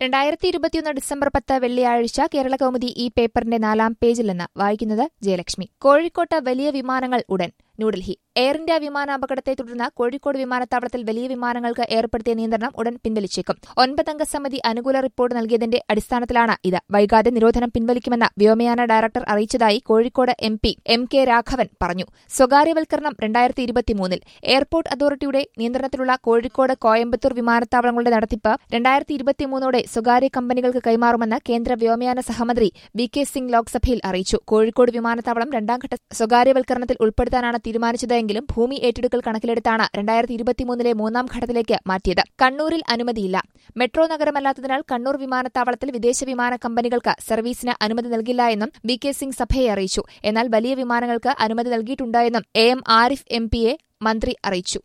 രണ്ടായിരത്തി ഇരുപത്തിയൊന്ന് ഡിസംബർ പത്ത് വെള്ളിയാഴ്ച കേരള കൗമുദി ഈ പേപ്പറിന്റെ നാലാം പേജിൽ നിന്ന് വായിക്കുന്നത് ജയലക്ഷ്മി കോഴിക്കോട്ട് വലിയ വിമാനങ്ങൾ ഉടൻ ന്യൂഡൽഹി എയർ ഇന്ത്യ വിമാനാപകടത്തെ തുടർന്ന് കോഴിക്കോട് വിമാനത്താവളത്തിൽ വലിയ വിമാനങ്ങൾക്ക് ഏർപ്പെടുത്തിയ നിയന്ത്രണം ഉടൻ പിൻവലിച്ചേക്കും ഒൻപതംഗ സമിതി അനുകൂല റിപ്പോർട്ട് നൽകിയതിന്റെ അടിസ്ഥാനത്തിലാണ് ഇത് വൈകാതെ നിരോധനം പിൻവലിക്കുമെന്ന് വ്യോമയാന ഡയറക്ടർ അറിയിച്ചതായി Kozhikode M P M K Raghavan പറഞ്ഞു സ്വകാര്യവൽക്കരണം രണ്ടായിരത്തി ഇരുപത്തിമൂന്നിൽ എയർപോർട്ട് അതോറിറ്റിയുടെ നിയന്ത്രണത്തിലുള്ള കോഴിക്കോട് കോയമ്പത്തൂർ വിമാനത്താവളങ്ങളുടെ നടത്തിപ്പ് രണ്ടായിരത്തി ഇരുപത്തിമൂന്നോടെ സ്വകാര്യ കമ്പനികൾക്ക് കൈമാറുമെന്ന് കേന്ദ്ര വ്യോമയാന സഹമന്ത്രി വി കെ സിംഗ് ലോക്സഭയിൽ അറിയിച്ചു കോഴിക്കോട് വിമാനത്താവളം രണ്ടാംഘട്ട സ്വകാര്യവൽക്കരണത്തിൽ ഉൾപ്പെടുത്താനാണ് തീരുമാനിച്ചതെങ്കിലും ഭൂമി ഏറ്റെടുക്കൽ കണക്കിലെടുത്താണ് രണ്ടായിരത്തി ഇരുപത്തിമൂന്നിലെ മൂന്നാം ഘട്ടത്തിലേക്ക് മാറ്റിയത് കണ്ണൂരിൽ അനുമതിയില്ല മെട്രോ നഗരമല്ലാത്തതിനാൽ കണ്ണൂർ വിമാനത്താവളത്തിൽ വിദേശ വിമാന കമ്പനികൾക്ക് സർവീസിന് അനുമതി നൽകില്ല എന്നും വി കെ സിംഗ് സഭയെ അറിയിച്ചു എന്നാൽ വലിയ വിമാനങ്ങൾക്ക് അനുമതി നൽകിയിട്ടുണ്ടായെന്നും എ എം ആരിഫ് എം പിയെ മന്ത്രി അറിയിച്ചു